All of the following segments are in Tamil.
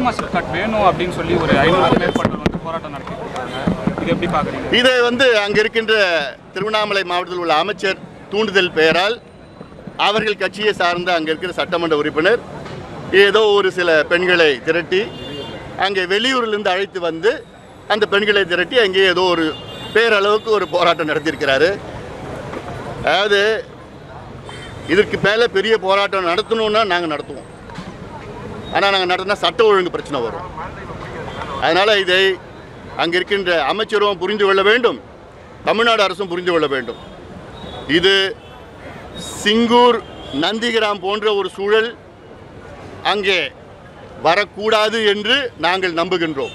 ஆல்மா சிப்காட் வேணும் அப்படின்னு சொல்லி ஒரு ஐநூறு மேற்பட்டவர் வந்து போராட்டம் நடத்திட்டு இருக்காங்க இது எப்படி பார்க்குறீங்க இதை வந்து அங்கே இருக்கின்ற திருவண்ணாமலை மாவட்டத்தில் உள்ள அமைச்சர் தூண்டுதல் பெயரால் அவர்கள் கட்சியை சார்ந்த அங்கே இருக்கிற சட்டமன்ற உறுப்பினர் ஏதோ ஒரு சில பெண்களை திரட்டி அங்கே வெளியூரிலிருந்து அழைத்து வந்து அந்த பெண்களை திரட்டி அங்கே ஏதோ ஒரு பேரளவுக்கு ஒரு போராட்டம் நடத்தியிருக்கிறாரு அதாவது இதற்கு மேலே பெரிய போராட்டம் நடத்தணும்னா நாங்கள் நடத்துவோம் ஆனால் நாங்கள் நடத்தினா சட்ட ஒழுங்கு பிரச்சனை வரும் அதனால் இதை அங்கே இருக்கின்ற அமைச்சரும் புரிந்து கொள்ள வேண்டும் தமிழ்நாடு அரசும் புரிந்து கொள்ள வேண்டும் இது சிங்கூர் நந்திகிராம் போன்ற ஒரு சூழல் அங்கே வரக்கூடாது என்று நாங்கள் நம்புகின்றோம்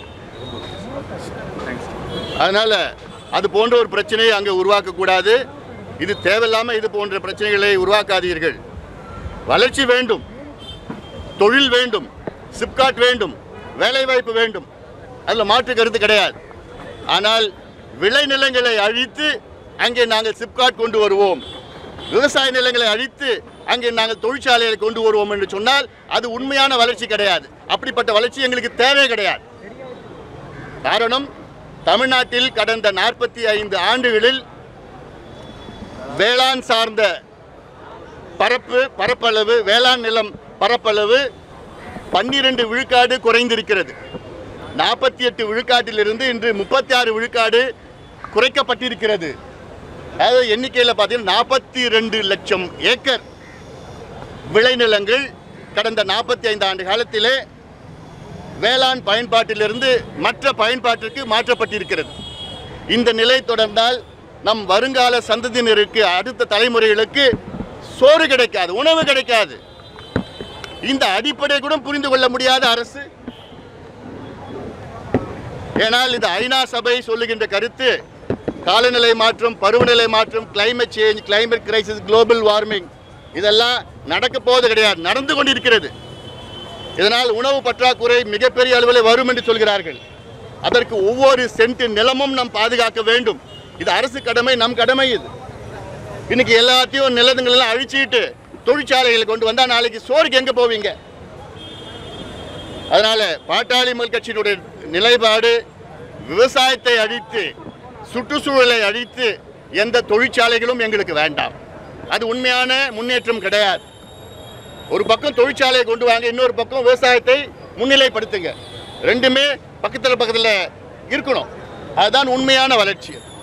அதனால் அது போன்ற ஒரு பிரச்சனையை அங்கே உருவாக்கக்கூடாது இது தேவையில்லாமல் இது போன்ற பிரச்சனைகளை உருவாக்காதீர்கள் வளர்ச்சி வேண்டும் தொழில் வேண்டும் சிப்காட் வேண்டும் வேலைவாய்ப்பு வேண்டும் அதில் மாற்று கருத்து கிடையாது ஆனால் விளைநிலங்களை அழித்து அங்கே நாங்கள் சிப்காட் கொண்டு வருவோம் விவசாய நிலங்களை அழித்து அங்கே நாங்கள் தொழிற்சாலைகளை கொண்டு வருவோம் என்று சொன்னால் அது உண்மையான வளர்ச்சி கிடையாது அப்படிப்பட்ட வளர்ச்சி எங்களுக்கு தேவை கிடையாது காரணம் தமிழ்நாட்டில் கடந்த நாற்பத்தி ஐந்து ஆண்டுகளில் வேளாண் சார்ந்த பரப்பு பரப்பளவு வேளாண் நிலம் பரப்பளவு பன்னிரண்டு விழுக்காடு குறைந்திருக்கிறது நாற்பத்தி எட்டு விழுக்காட்டிலிருந்து இன்று முப்பத்தி ஆறு விழுக்காடு குறைக்கப்பட்டிருக்கிறது அதாவது எண்ணிக்கையில் பார்த்தீங்கன்னா நாற்பத்தி ரெண்டு லட்சம் ஏக்கர் விளைநிலங்கள் கடந்த நாற்பத்தி ஐந்து ஆண்டு காலத்திலே வேளாண் பயன்பாட்டிலிருந்து மற்ற பயன்பாட்டிற்கு மாற்றப்பட்டிருக்கிறது இந்த நிலை தொடர்ந்தால் நம் வருங்கால சந்ததியினருக்கு அடுத்த தலைமுறைகளுக்கு சோறு கிடைக்காது உணவு கிடைக்காது இந்த அடிப்படை கூட புரிந்து கொள்ள முடியாத அரசு ஏனால் இது ஐநா சபை சொல்லுகின்ற கருத்து காலநிலை மாற்றம் பருவநிலை மாற்றம் climate change climate crisis global warming இதெல்லாம் நடக்க போவது கிடையாது நடந்து கொண்டிருக்கிறது இதனால் உணவு பற்றாக்குறை மிகப்பெரிய அளவில் வரும் என்று சொல்கிறார்கள் அதற்கு ஒவ்வொரு சென்ட் நிலமும் நாம் பாதுகாக்க வேண்டும் இது அரசு கடமை நம் கடமை இது இன்னைக்கு எல்லாத்தையும் நிலங்களெல்லாம் அழிச்சிட்டு தொழிற்சாலைகளை கொண்டு வந்தால் நாளைக்கு சோறுக்கு எங்கே போவீங்க அதனால பாட்டாளி மக்கள் கட்சியினுடைய நிலைப்பாடு விவசாயத்தை அழித்து சுற்றுச்சூழலை அழித்து எந்த தொழிற்சாலைகளும் எங்களுக்கு வேண்டாம் அது உண்மையான முன்னேற்றம் கிடையாது ஒரு பக்கம் தொழிற்சாலையை கொண்டு வாங்க இன்னொரு பக்கம் விவசாயத்தை முன்னிலைப்படுத்துங்க ரெண்டுமே பக்கத்தில் பக்கத்தில் இருக்கணும் அதுதான் உண்மையான வளர்ச்சி